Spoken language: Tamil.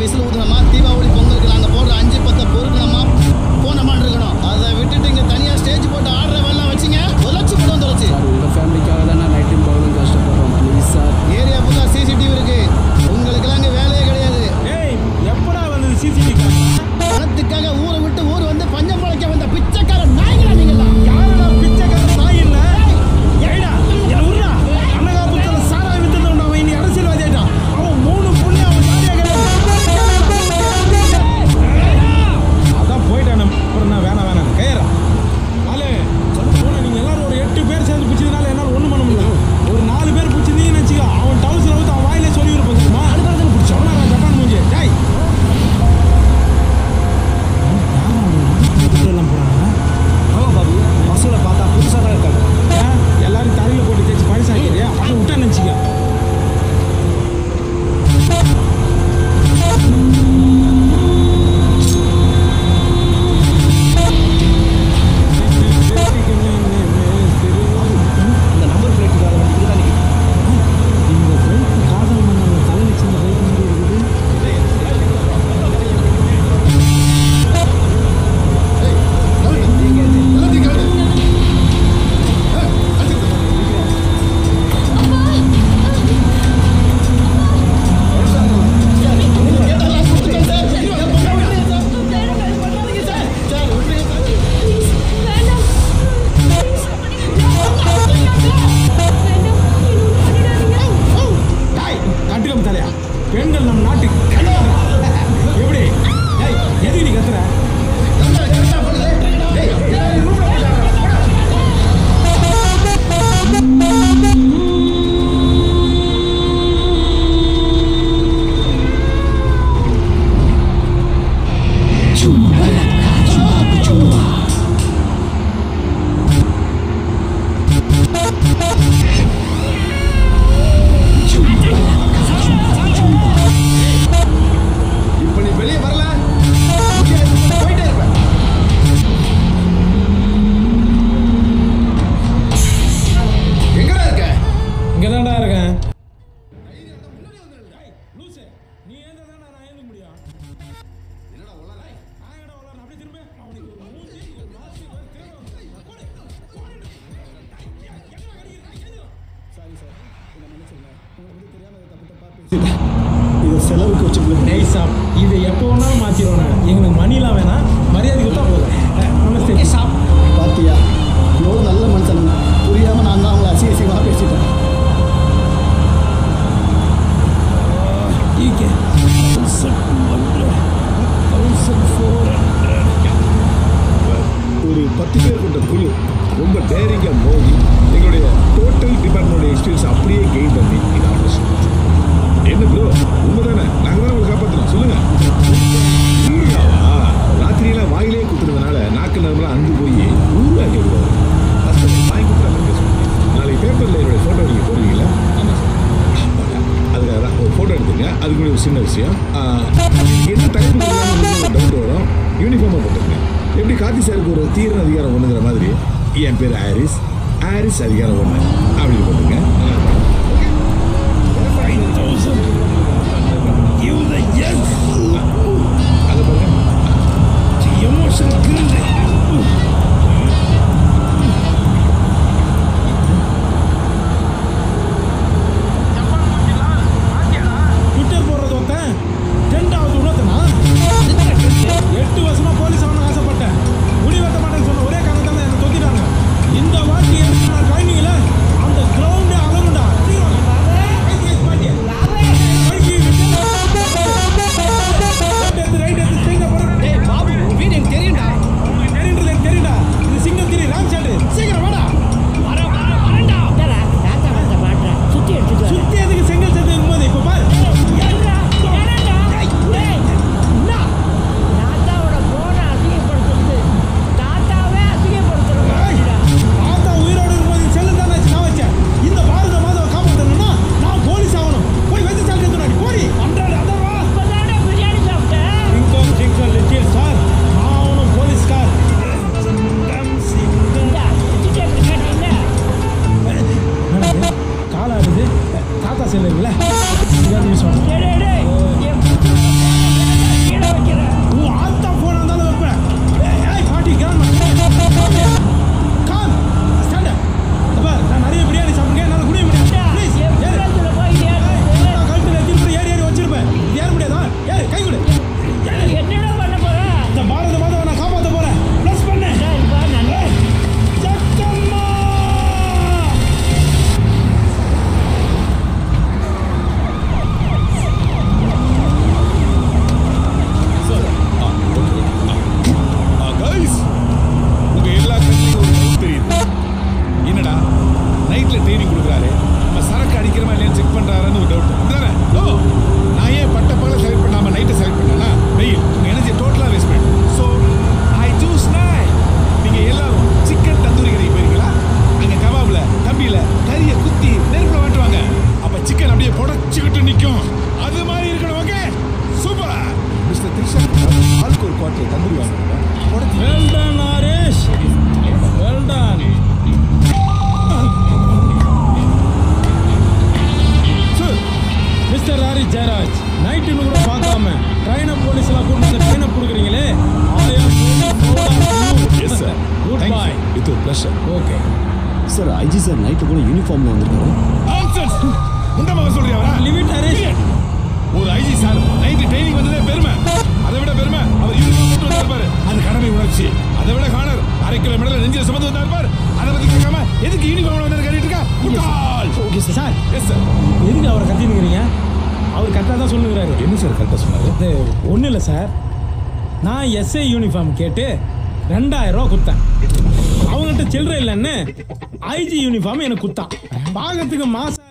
விசில் ஊதுனமா தீபாவளி பொங்கலுக்கு நாங்க போடுற அஞ்சு பத்தை பொறுக்கணுமா போனமான்னு இருக்கணும் அதை விட்டுட்டு இங்க தனியா ஸ்டேஜ் போட்டு ஆடுறவெல்லாம் வச்சிங்க தொலைச்சு போடும் தொலைச்சு சார் உங்கள் ஃபேமிலிக்காக தான் நான் நைட்டும் பகலும் கஷ்டப்படுறோம் ப்ளீஸ் சார் ஏரியா ஃபுல்லா சிசிடிவி இருக்கு உங்களுக்கெல்லாம் இங்க வேலையே கிடையாது ஏய் எப்படா வந்தது சிசிடிவி பணத்துக்காக ஊரை விட்டு ஊர் வந்து பஞ்சம் பழைக்க வந்த பிச்சைக்கார நாய்களா நீங்களாம் யாரடா பிச்சைக்கார நாய் இல்ல ஏடா என்ன உருடா அன்னகாபுரத்துல சாராய வித்துறவன் அவன் இனி அரசியல்வாதி ஆயிட்டான் அவன் மூணு புள்ளி அவன் ஜாலியாக அதான் போயிட்டான் அப்புறம் நான் வேணாம் வேணாம் கையறா ஆளு போன நீங்க எல்லாரும் ஒரு எட்டு பேர் சேர்ந்து பிடிச்சதுனால என்னால ஒண்ணும் பண்ண முடியல ஒரு நாலு பேர் பிடிச்சிருந்தீங்கன்னு வச்சுக்கோ அவன் டவுசர் அவுத்து அவன் வாயிலே சொல்லி இருப்பான் தெரியுமா அடுத்த பிடிச்சவன் நான் ஜப்பான் மூஞ்சி டேய் எல்லாம் போறாங்க ஆமாம் பாபு பசங்களை பார்த்தா புதுசாக தான் இருக்காங்க ஏன்? எல்லாரும் தலையில போட்டு தேய்ச்சி பழசாக்கிறியா அதை விட்டா நினச்சிக்க இந்த நம்பர் பிளேட்டுக்காக வந்து இதுதான் நிற்கிது இந்த பைக்கு காதல் மன்னன் தலை வச்சு இந்த பைக் மாதிரி இருக்குது டாய் கட்டிலம் தலையா பெண்கள் நம் நாட்டுக்கு கண்ணாடா எப்படி டேய் எதுக்கு நீ கத்துற இப்ப நீ வெளியே வரல போயிட்டே இருப்ப எங்கடா இருக்க இங்கே தான்டா இருக்கேன் லூசு நீ ஏன் தான் நான் ஏங்க முடியும் என்னடா உளற ஆயடா உள்ள அப்படியே திரும்ப அவனுக்கு ஒரு மூஞ்சி ஒரு மாசி ஒரு தேவை போடு போடு சாரி சார் என்ன மன்னிச்சிருங்க உங்களுக்கு தெரியாமல் தப்பு தப்பாக பேசி இதை செலவுக்கு வச்சுக்கலாம் நெய் சாப் இதை எப்போ வேணாலும் மாற்றிடுவோம் எங்களுக்கு மணிலாம் வேணாம் மரியாதை கொடுத்தா போதும் அஹ், நமஸ்தே சாப் பாத்தியா எவ்வளோ நல்ல மனுஷன் புரியாம நான் தான் அவங்கள அசிங்க அசிங்கமாக பேசிட்டேன் ஈகே ஒரு பத்து பேர் கொண்ட குழு ரொம்ப டேரிங்காக மோதி எங்களுடைய டோட்டல் டிபார்ட்மெண்ட் எக்ஸ்பீரியன்ஸ் அப்படியே கெயின் பண்ணி இது ஆபரேஷன் என்ன ப்ரோ உண்மைதானே நாங்கள் தான் உங்களை காப்பாற்றலாம் சொல்லுங்க ஊருகாவா ராத்திரியெல்லாம் வாயிலே குத்துறதுனால நாக்கு நரம்பெல்லாம் அந்து போய் ஊருகாக்கி விடுவாரு கஸ்டமர் வாங்கி கொடுத்தா பேசுவோம் நாளைக்கு பேப்பரில் என்னுடைய ஃபோட்டோ நீங்கள் போடுவீங்களா ஆமாம் சார் அதுக்காக தான் ஒரு ஃபோட்டோ எடுத்துங்க அதுக்கு ஒரு சின்ன விஷயம் ஆஹ், என்ன தலைப்பு டவுட் வரும் யூனிஃபார்மாக போட்டுருங்க எப்படி கார்த்தி சாருக்கு ஒரு தீரன் அதிகாரம் ஒன்றுங்கிற மாதிரி என் பேர் ஆரிஸ் ஆரிஸ் அதிகாரம் ஒன்று அப்படி போட்டுங்க அதை பாருங்க ட்விட்டர் போடுறது ஒருத்தன் ரெண்டாவது உணர்த்தனா எட்டு வருஷமா போலீஸ் ஆகணும் ஆசைப்பட்டேன் முடி வெட்ட மாட்டேன்னு சொன்ன ஒரே காரணத்தால என்னை தொத்திட்டாங்க இந்த வாட்டி எடுத்து நான் ட்ரைனிங்ல அந்த கிரவுண்டே அளவுண்டா ரைட் எடுத்து ஸ்ட்ரைட்டா போறேன் ஏய் பாபு உன் வீடு எனக்கு தெரியும்டா உங்களுக்கு தெரியுன்றது எனக்கு தெரியும்டா இது சிங்கம் திரி ராம் சாண்டு சீக்கிரம் வாடா சுத்தி எதுக்கு செங்கல் சேர்த்து இருக்கும்போது இப்போ பாரு ஏய், தாத்தா உயிரோடு இருக்கும்போது செல்லு தான் நான் வச்சேன் இந்த பாரத மாதம் காப்பாற்றணும்னா நான் போலீஸ் ஆகணும் போய் வச்சு சாலரி எடுத்துனாடி போடி அன்றாட அதவா சிங்கம் சிங்கம் லிட்டில் சார் நான் ஆகணும் போலீஸ் கார் காலாடுது தாத்தா செல்லுங்களே இதான் நிமிஷம் ஜெயராஜ் நைட்டுன்னு கூட பார்க்காம ட்ரைனை போலீஸ்லாம் கூட்டு வந்து ட்ரைனை கொடுக்குறீங்களே yes sir goodbye with pleasure okay sir IG sir night கூட யூனிஃபார்ம்ல வந்திருக்காரு நான்சென்ஸ் முண்டமாக சொல்றியா அவரா லிமிட் அரேஷ் ஒரு ஐஜி சார் நைட்டு ட்ரைனிங் வந்ததே பெருமை அதை விட பெருமை அவர் யூனிஃபார்ம் போட்டு வந்தார் பாரு அது கடமை உணர்ச்சி அதை விட காணர் அரை கிலோ மெடல நெஞ்சில சுமந்து வந்தார் பாரு அதை பத்தி கேட்காம எதுக்கு யூனிஃபார்ம் வந்து கேட்டுட்டு இருக்கா முட்டாள் ஓகே சார் எஸ் சார் எதுக்கு அவரை கத்தினுக்கிறீங்க அவர் கரெக்டாக தான் சொல்லுங்கிறாரு என்ன சார் கரெக்டாக சொன்னாரு இது ஒன்றும் இல்லை சார் நான் எஸ்ஐ யூனிஃபார்ம் கேட்டு ரெண்டாயிரம் ரூபா கொடுத்தேன் அவங்ககிட்ட சில்லறை இல்லைன்னு ஐஜி யூனிஃபார்ம் எனக்கு கொடுத்தான் பார்க்கறதுக்கு மாசம்